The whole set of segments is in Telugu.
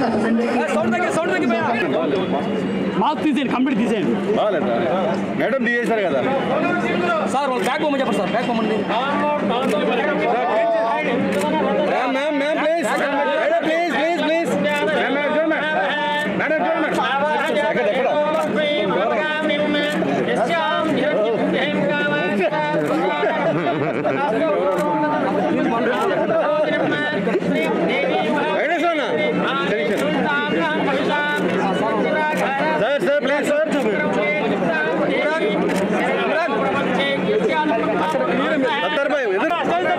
మాకు తీసేయండి కంప్లీట్ తీసేయండి బాగాలేదా మేడం దిగేశారు కదా సార్ వాళ్ళు బ్యాక్ పోమని చెప్పండి సార్ బ్యాక్ పోమండి ma'am ma'am ma'am please madam please please please madam ఎక్కడ ఎక్కడ Venkateswara sir sir please sir Sattar భాయ్ ఎదురు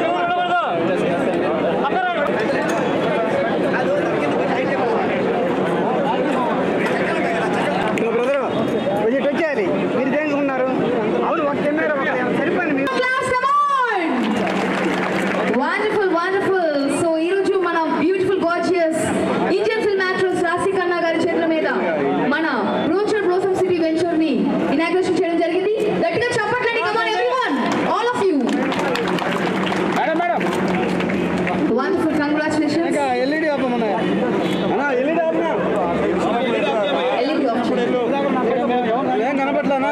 బ్రదర్ కొంచెం టచ్ చేయాలి మీరు దేనికి ఉన్నారు అవును ఒక కెమెరా ఒక సరిపోయింది మీరు Class, come on! Wonderful, wonderful. So, ఈ రోజు మన beautiful gorgeous Indian film actress Raashi Khanna గారి చేతుల మీద మన బ్రోచర్ బ్రోసమ్ సిటీ వెంచర్ ని ఇనాగ్రేషన్ చేయడం జరిగింది గట్టిగా చప్పట్లండి come on everyone all of you madam madam wonderful congratulations LED ఆపమన్నా అన్నా ఎల్ఈడి ఆపనా LED option. ఏం కనపట్లేనా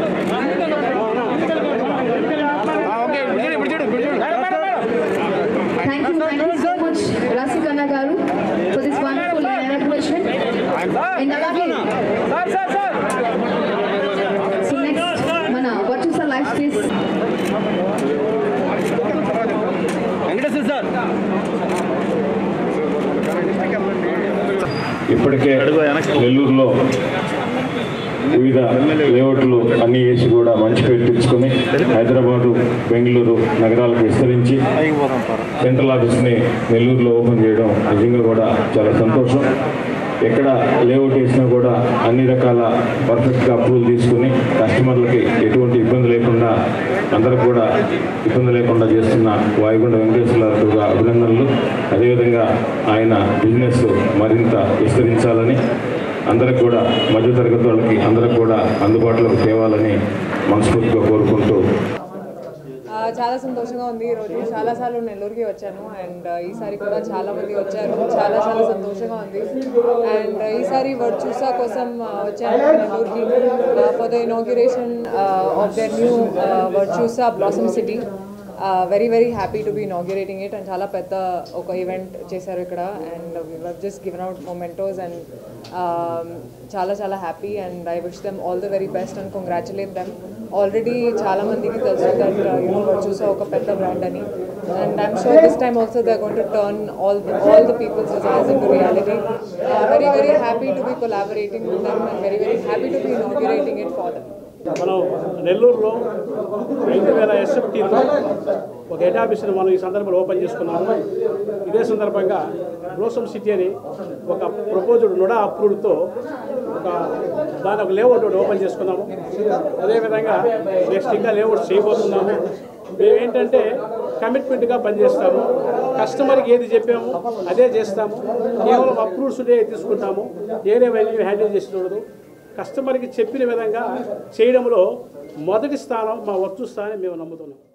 ఓకే ఇప్పుడు చూడు ఇప్పుడు చూడు Thank you, thank you so much, Rasi Khanna garu, for this wonderful inauguration. And అలాగే సో నెక్స్ట్ మన Virtusa life space Venkateswara sir ఇప్పటికే నెల్లూరులో వివిధ లేఅవుట్లు అన్ని వేసి కూడా మంచి పేరు తెచ్చుకొని హైదరాబాదు బెంగళూరు నగరాలకు విస్తరించి సెంట్రల్ ఆఫీస్ని నెల్లూరులో ఓపెన్ చేయడం నిజంగా కూడా చాలా సంతోషం ఎక్కడ లేఅవుట్ వేసినా కూడా అన్ని రకాల పర్ఫెక్ట్గా అప్రూవల్ తీసుకుని కస్టమర్లకి ఎటువంటి ఇబ్బంది లేకుండా అందరికి కూడా ఇబ్బంది లేకుండా చేస్తున్న వాయుగుండ వెంకటేశ్వర అభినందనలు అదేవిధంగా ఆయన బిజినెస్ మరింత విస్తరించాలని అందరికి కూడా మధ్యతరగతి వాళ్ళకి అందరికి కూడా అందుబాటులోకి తేవాలని మనస్ఫూర్తిగా కోరుకుంటూ ఆ, చాలా సంతోషంగా ఉంది ఈరోజు చాలాసార్లు నెల్లూరుకి వచ్చాను అండ్ ఈసారి కూడా చాలా మంది వచ్చారు చాలా చాలా సంతోషంగా ఉంది అండ్ ఈసారి వర్చూసా కోసం ఆ, వచ్చాను నెల్లూరుకి for the inauguration of the new Virtusa blossom city very very happy to be inaugurating it and చాలా పెద్ద ఒక ఈవెంట్ చేశారు ఇక్కడ and just given out mementos and చాలా చాలా happy and I wish them all the very best and congratulate them already చాలా మందికి తెలుసు దట్ యూనో వర్చూసా ఒక పెద్ద బ్రాండ్ అని and I'm sure this time also they gonna to turn all all the peoples desires in to reality very very happy to be collaborating with them and very very happy to be inaugurating it for them మనం నెల్లూరులో ఐదు వేల ఎస్ఎఫ్టీతో ఒక హెడ్ ఆఫీస్ని మనం ఈ సందర్భంలో ఓపెన్ చేసుకున్నాము ఇదే సందర్భంగా బ్లోసమ్ సిటీ అని ఒక ప్రపోజల్ నుడా అప్రూవ్డ్తో ఒక దాని ఒక లేఅవుట్ ఒకటి ఓపెన్ చేసుకున్నాము అదేవిధంగా నెక్స్ట్ ఇంకా లేఅవుట్ చేయబోతున్నాము మేము ఏంటంటే కమిట్మెంట్గా పనిచేస్తాము కస్టమర్కి ఏది చెప్పాము అదే చేస్తాము కేవలం అప్రూవ్స్ ఉంటే తీసుకుంటాము ఏరే వాల్యూ హ్యాండిల్ చేసేటోడు కస్టమర్కి చెప్పిన విధంగా చేయడంలో మొదటి స్థానం మా వర్చు స్థానం మేము నమ్ముతున్నాం